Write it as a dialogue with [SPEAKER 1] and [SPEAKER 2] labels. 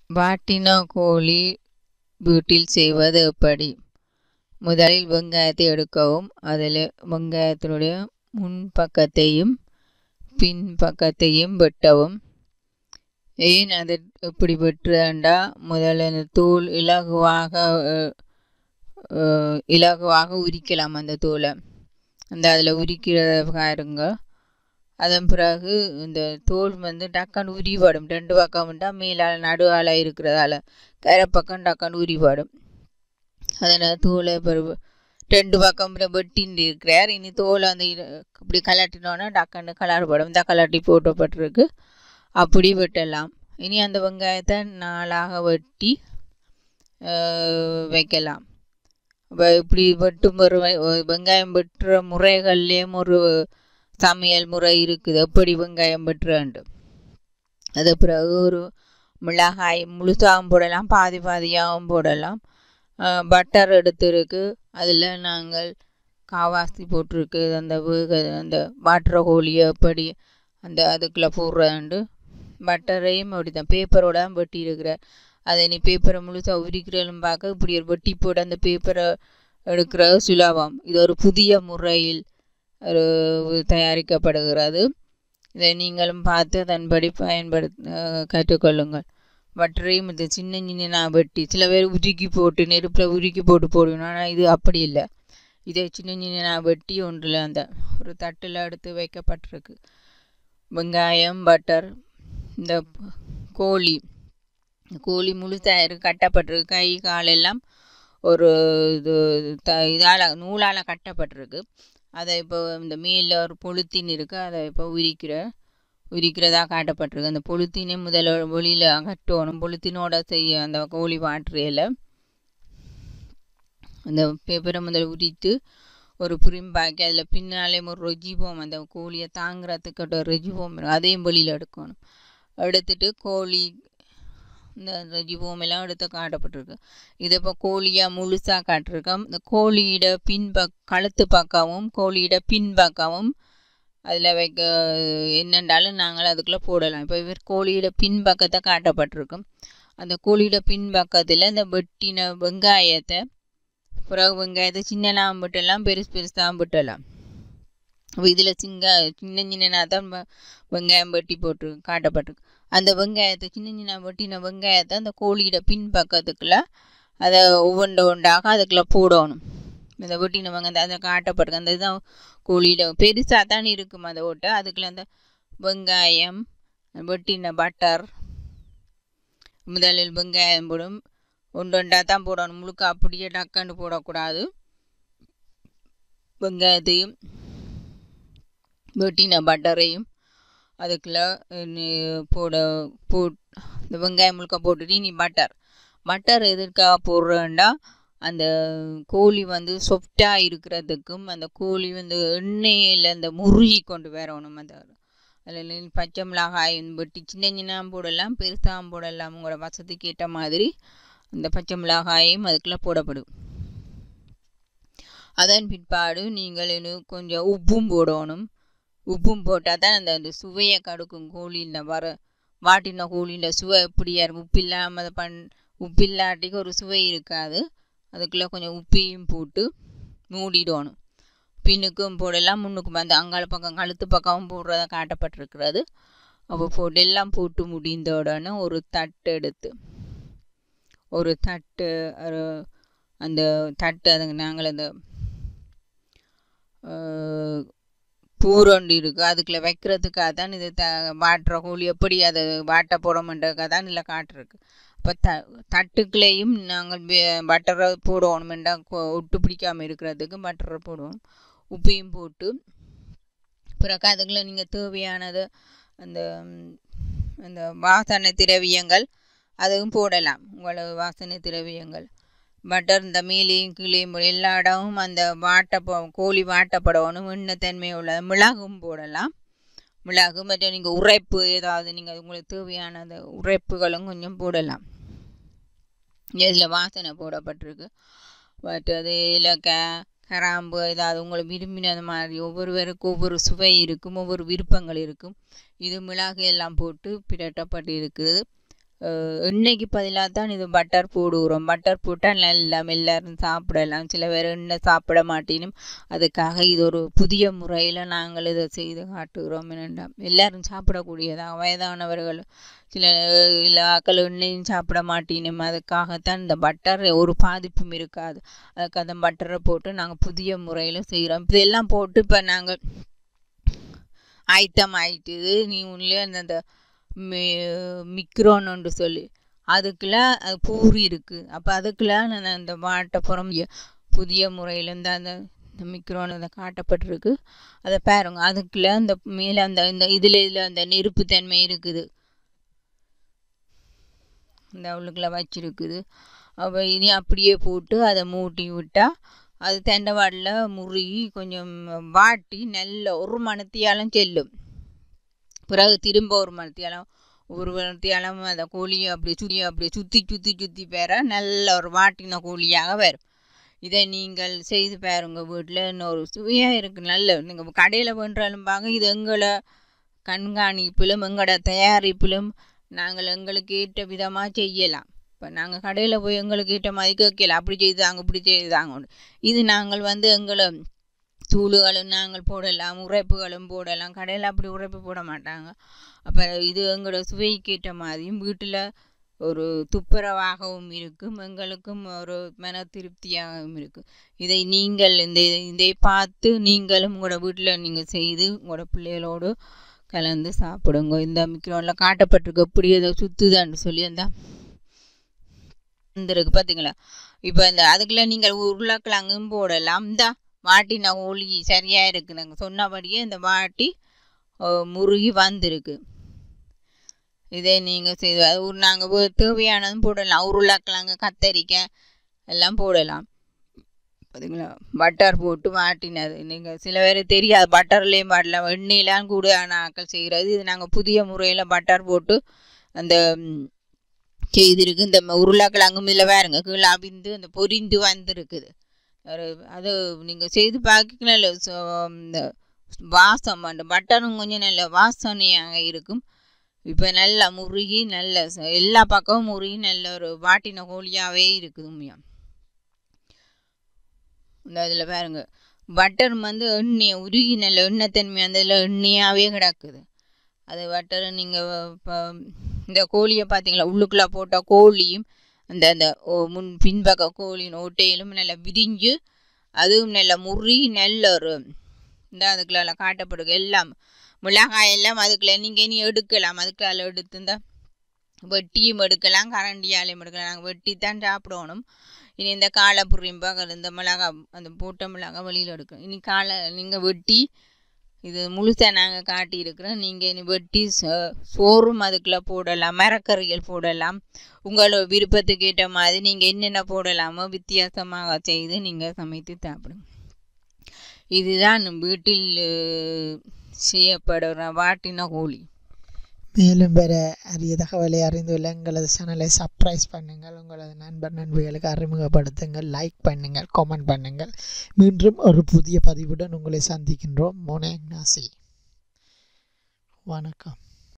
[SPEAKER 1] வாட்டின கோழி வீட்டில் செய்வது எப்படி முதலில் வெங்காயத்தை எடுக்கவும் அதில் வெங்காயத்தினுடைய முன் பக்கத்தையும் பின் பக்கத்தையும் வெட்டவும் ஏன் அதை எப்படி வெட்டுறேன்டா முதல்ல அந்த தோல் இலகுவாக அஹ், அஹ், இலகுவாக உரிக்கலாம் அந்த தோலை அந்த அதில் உரிக்கிறத பாருங்க அதன் பிறகு இந்த தோல் வந்து டக்கான்னு உரிபடும் ரெண்டு பக்கம் விட்டால் மேலால் நடுவால் இருக்கிறதால கரை பக்கம் டக்கான்னு உரிபடும் அதனால் தோலை பிறகு ரெண்டு பக்கம் பிற வெட்டின்னு இருக்கிறார் இனி தோலை அந்த இரு- இப்படி கலட்டினோன்னா டக்குன்னு கலர்படும் இந்த கலட்டி போட்டப்பட்டிருக்கு அப்படி வெட்டலாம் இனி அந்த வெங்காயத்தை நாளாக வெட்டி அஹ், வைக்கலாம் வ- இப்படி வெட்டும் ஒரு வெ- ஒரு வெங்காயம் வெட்டுற முறைகள்லேயும் ஒரு சமையல் முறை இருக்குது எப்படி வெங்காயம் வெட்டுறேன்ட்டு அது பிறகு ஒரு மிளகாய் முழுசாகவும் போடலாம் பாதி பாதியாகவும் போடலாம் பட்டர் எடுத்துருக்கு அதில் நாங்கள் காவாசி போட்டிருக்கு அந்த வேக அந்த வாட்டுற கோழியை எப்படி அந்த அதுக்குள்ளே போடுறேன்ட்டு பட்டரையும் அப்படி தான் பேப்பரோட தான் வெட்டி இருக்கிறார் அதை நீ பேப்பரை முழுசாக உரிக்கிறதும் பார்க்க இப்படி ஒரு வெட்டி போட்டு அந்த பேப்பரை எடுக்கிறது சுலபம் இது ஒரு புதிய முறையில் ஒரு தயாரிக்கப்படுகிறது இதை நீங்களும் பார்த்து அதன்படி பயன்படுத்த கற்றுக்கொள்ளுங்கள் வட்டரையும் இது சின்ன சின்ன நான் வெட்டி சில பேர் உருக்கி போட்டு நெருப்பில் உருக்கி போட்டு போடுவேன் ஆனால் இது அப்படி இல்லை இதை சின்ன சின்ன நான் வெட்டி ஒன்றில் அந்த ஒரு தட்டில் எடுத்து வைக்கப்பட்டிருக்கு வெங்காயம் பட்டர் இந்த கோழி கோழி முழுசாயிருக்கு கட்டப்பட்டிருக்கு கை கால் எல்லாம் ஒரு இது த இதால் நூலால் கட்டப்பட்டிருக்கு அதை இப்போ இந்த மேலில் ஒரு பொழுத்தின் இருக்குது அதை இப்போ உரிக்கிற உரிக்கிறதா காட்டப்பட்டிருக்கு அந்த பொழுத்தினை முதல்ல வெளியில் அகற்றணும் பொழுத்தினோட செய்ய அந்த கோழி வாட்டுறையில் அந்த பேப்பரை முதல்ல உரித்து ஒரு புரிம்பாக்கி அதில் பின்னாலே ஒரு ரெஜிபோம் அந்த கோழியை தாங்கிறதுக்கு ஒரு ரெஜிபோம் இருக்கும் அதையும் வெளியில் எடுக்கணும் எடுத்துட்டு கோழி இந்த ரெஜிபோம் எல்லாம் எடுத்து காட்டப்பட்டிருக்கு இதை இப்போ கோழியாக முழுசாக காட்டிருக்கோம் இந்த கோழியோட பின்பக் கழுத்து பக்கமும் கோழியோட பின்பக்கமும் அதில் வைக்க என்னென்றாலும் நாங்கள் அதுக்குள்ளே போடலாம் இப்போ இவர் கோழியோட பின்பக்கத்தை காட்டப்பட்டிருக்கும் அந்த கோழியோட பின்பக்கத்தில் இந்த வெட்டின வெங்காயத்தை பிறகு வெங்காயத்தை சின்னலாம் விட்டலாம் பெருசு பெருசாக விட்டலாம் அப்போ இதில் சிங்க சின்ன சின்ன தான் வெ- வெங்காயம் வெட்டி போட்டு காட்டப்பட்டிருக்கு அந்த வெங்காயத்தை சின்ன சின்ன வெட்டின வெங்காயத்தை அந்த கோழியோட பின்பக்கத்துக்குள்ள அதை ஒவ்வொன்று ஒன்றாக அதுக்குள்ளே போடணும் இந்த வெட்டின வெங்காயத்தை அதை காட்டப்பட்டிருக்கு அந்த இதுதான் கோழியோட பெருசாக தான் இருக்கும் அந்த ஓட்டை அதுக்குள்ள அந்த வெங்காயம் வெட்டின பட்டர் முதலில் வெங்காயம் போடும் ஒன்று ஒன்றா தான் போடணும் முழுக்க அப்படியே டக்காண்டு போடக்கூடாது வெங்காயத்தையும் வெட்டின பட்டரையும் அதுக்குள்ள நி- போட போ இந்த வெங்காயம் முழுக்க போட்டுட்டு நீ பட்டர் பட்டர் எதற்காக போடுறேன்டா அந்த கோழி வந்து சொஃப்டாக இருக்கிறதுக்கும் அந்த கோழி வந்து எண்ணெயில் அந்த முருகி கொண்டு வரணும் அந்த அதில் பச்சை மிளகாய் வெட்டி சின்ன சின்ன போடலாம் பெருசாக போடலாம் உங்களோட வசதிக்கு ஏற்ற மாதிரி அந்த பச்சை மிளகாயும் அதுக்குள்ளே போடப்படும் அதன் பிற்பாடு நீங்கள் இன்னும் கொஞ்சம் உப்பும் போடணும் உப்பும் போட்டால் தான் அந்த அந்த சுவையை கடுக்கும் கோழியில் வர வாட்டின கோழியில் சுவை எப்படியா இருக்கும் உப்பு இல்லாமல் பண் உப்பு இல்லாட்டிக்கு ஒரு சுவை இருக்காது அதுக்குள்ளே கொஞ்சம் உப்பையும் போட்டு மூடிடணும் பின்னுக்கும் போடலாம் முன்னுக்கும் அந்த அங்காள பக்கம் கழுத்து பக்கமும் போடுறத காட்டப்பட்டிருக்கிறது அப்போ போட்டு எல்லாம் போட்டு முடிந்த உடனே ஒரு தட்டு எடுத்து ஒரு தட்டு ஒரு அந்த தட்டு அதுங்க நாங்கள் அந்த அஹ், பூரொண்டு இருக்குது அதுக்குள்ள வைக்கிறதுக்காக தான் இது த வாட்டுற கோழி எப்படி அதை வாட்ட போடணுன்றதுக்காக தான் இதில் காட்டுருக்கு அப்போ த தட்டுக்குள்ளேயும் நாங்கள் வே- பட்டரை போடணுமெண்டா ஒட்டு பிடிக்காமல் இருக்கிறதுக்கு பட்டரை போடுவோம் உப்பையும் போட்டு பிறகு அதுக்குள்ள நீங்கள் தேவையானது அந்த ம், அந்த வாசனை திரவியங்கள் அதுவும் போடலாம் உங்களோட வாசனை திரவியங்கள் பட்டர் இந்த மேலேயும் கீழேயும் போட- எல்லா இடமும் அந்த வாட்ட போ- கோழி வாட்டப்படணும் எண்ணத்தன்மை உள்ள மிளகும் போடலாம் மிளகு மற்றும் நீங்கள் உரைப்பு ஏதாவது நீங்கள் உங்களுக்கு தேவையான அந்த உரைப்புகளும் கொஞ்சம் போடலாம் இதில் வாசனை போடப்பட்டிருக்கு மற்றது ஏலக்காய் கிராம்பு ஏதாவது உங்களை விரும்பினது மாதிரி ஒவ்வொருவருக்கும் ஒவ்வொரு சுவை இருக்கும் ஒவ்வொரு விருப்பங்கள் இருக்கும் இது மிளகு எல்லாம் போட்டு பிரட்டப்பட்டு இருக்குது அஹ், எண்ணெய்க்கு பதிலாக தான் இது பட்டர் போடுகிறோம் பட்டர் போட்டால் நல்லா எல்லாரும் சாப்பிடலாம் சில பேர் எண்ணெய் சாப்பிட மாட்டேனும் அதுக்காக இது ஒரு புதிய முறையில் நாங்கள் இதை செய்து காட்டுகிறோம் என்னென்னா எல்லாரும் சாப்பிடக்கூடியதாக வயதானவர்கள் சில இலாக்கள் எண்ணெயும் சாப்பிட மாட்டேனும் அதுக்காகத்தான் இந்த பட்டர் ஒரு பாதிப்பும் இருக்காது அதுக்கு அந்த பட்டரை போட்டு நாங்கள் புதிய முறையில் செய்கிறோம் இதெல்லாம் போட்டு இப்போ நாங்கள் ஆயத்தம் ஆயிட்டுது நீ உள்ளே அந்த அந்த மிக்ரோன்னு சொல்லி அதுக்குள்ள அது பூரி இருக்குது அப்போ அதுக்குள்ள நான் அந்த வாட்டப்புறம் புதிய முறையில் இந்த அந்த இந்த மிக்ரோன் அதை காட்டப்பட்டிருக்கு அதை பாருங்க அதுக்குள்ள அந்த மேலே அந்த இந்த இதில் இதில் அந்த நெருப்புத்தன்மை இருக்குது இந்த அவளுக்குள்ள வச்சிருக்குது அப்போ இனி அப்படியே போட்டு அதை மூட்டி விட்டால் அது தெண்டவாடில் முறுகி கொஞ்சம் வாட்டி நல்ல ஒரு மணத்தியாலும் செல்லும் பிறகு திரும்ப ஒரு மணத்தியாலம் ஒரு மணத்தியாலம் அந்த கோழியை அப்படி சுற்றி அப்படி சுற்றி சுற்றி சுற்றி பெற நல்ல ஒரு வாட்டின கோழியாக வரும் இதை நீங்கள் செய்து பாருங்க வீட்டில் இன்னொரு சுவையாக இருக்குது நல்ல நீங்கள் கடையில் பண்ணுறாலும் பாங்க இது எங்களை கண்காணிப்பிலும் எங்களோட தயாரிப்பிலும் நாங்கள் எங்களுக்கு ஏற்ற விதமாக செய்யலாம் இப்போ நாங்கள் கடையில் போய் எங்களுக்கு ஏற்ற மாதிரி கேட்கல அப்படி செய்தாங்க இப்படி செய்தாங்க இது நாங்கள் வந்து எங்களை தூளுகளும் நாங்கள் போடலாம் உரைப்புகளும் போடலாம் கடையில் அப்படி உரைப்பு போட மாட்டாங்க அப்போ இது எங்களோட சுவைக்கு ஏற்ற மாதிரியும் வீட்டில் ஒரு துப்புரவாகவும் இருக்கும் எங்களுக்கும் ஒரு மன திருப்தியாகவும் இருக்கும் இதை நீங்கள் இந்த இதை பார்த்து நீங்களும் உங்களோட வீட்டில் நீங்கள் செய்து உங்களோட பிள்ளைகளோடு கலந்து சாப்பிடுங்க இந்த மிக்ரோனில் காட்டப்பட்டிருக்கு எப்படி அதை சுற்றுதான்னு சொல்லி அந்த வந்துருக்கு பார்த்தீங்களா இப்போ இந்த அதுக்குள்ள நீங்கள் உருளைக்கிழங்கும் போடலாம் இந்த வாட்டின ஒளி சரியாக இருக்குது நாங்கள் சொன்னபடியே இந்த வாட்டி முருகி வந்திருக்கு இதே நீங்கள் செய்து அது ஒரு நாங்கள் தேவையானதும் போடலாம் உருளைக்கிழங்கு கத்தரிக்காய் எல்லாம் போடலாம் பார்த்தீங்களா பட்டர் போட்டு வாட்டினது நீங்கள் சில பேர் தெரியாது பட்டர்லேயும் பாடலாம் எண்ணெயெலாம் கூட ஆக்கள் செய்கிறது இது நாங்கள் புதிய முறையில் பட்டர் போட்டு அந்த செய்திருக்கு இந்த உருளைக்கிழங்கும் இதில் வேறுங்க கீழே அவிந்து அந்த பொரிந்து வந்திருக்குது அது நீங்கள் செய்து பார்க்கலாம் இல்லை இந்த வாசம் அந்த பட்டரும் கொஞ்சம் நல்ல வாசனையாக இருக்கும் இப்போ நல்லா முருகி நல்ல எல்லா பக்கமும் முருகி நல்ல ஒரு வாட்டின கோழியாகவே இருக்குது உண்மையாக இந்த இதில் பாருங்க பட்டர் வந்து எண்ணெய் உருகி நல்ல எண்ணெய் தன்மை அந்த இதில் எண்ணெயாகவே கிடக்குது அது பட்டர் நீங்கள் இப்போ இந்த கோழியை பார்த்தீங்களா உள்ளுக்குள்ளே போட்ட கோழியும் அந்த அந்த முன் பின்பக்க கோழியின் ஓட்டையிலும் நல்லா விரிஞ்சு அதுவும் நல்ல முறி நல்ல ஒரு இந்த அதுக்குள்ள காட்டப்படுது எல்லாம் மிளகாய் எல்லாம் அதுக்குள்ள நீங்கள் இனி எடுக்கலாம் அதுக்குள்ள எடுத்து இந்த வெட்டியும் எடுக்கலாம் கரண்டியாலையும் எடுக்கலாம் நாங்கள் வெட்டி தான் சாப்பிடணும் இனி இந்த காலை புரியும்பாக இந்த மிளகா அந்த போட்ட மிளகா வெளியில் எடுக்கணும் இனி காலை நீங்கள் வெட்டி இது முழுசாக நாங்கள் காட்டியிருக்கிறோம் நீங்கள் இனி வெட்டி சோறும் அதுக்குள்ளே போடலாம் மரக்கறிகள் போடலாம் உங்களோட விருப்பத்துக்கு ஏற்ற மாதிரி நீங்கள் என்னென்ன போடலாமோ வித்தியாசமாக செய்து நீங்கள் சமைத்து சாப்பிடுங்க இதுதான் வீட்டில் செய்யப்படுற வாட்டின கோழி
[SPEAKER 2] மேலும் பெற அரிய தகவலை அறிந்துள்ள எங்களது சேனலை சப்ஸ்கிரைப் பண்ணுங்கள் உங்களது நண்பர் நண்பிகளுக்கு அறிமுகப்படுத்துங்கள் லைக் பண்ணுங்கள் கமெண்ட் பண்ணுங்கள் மீண்டும் ஒரு புதிய பதிவுடன் உங்களை சந்திக்கின்றோம் மோனே நாசி வணக்கம்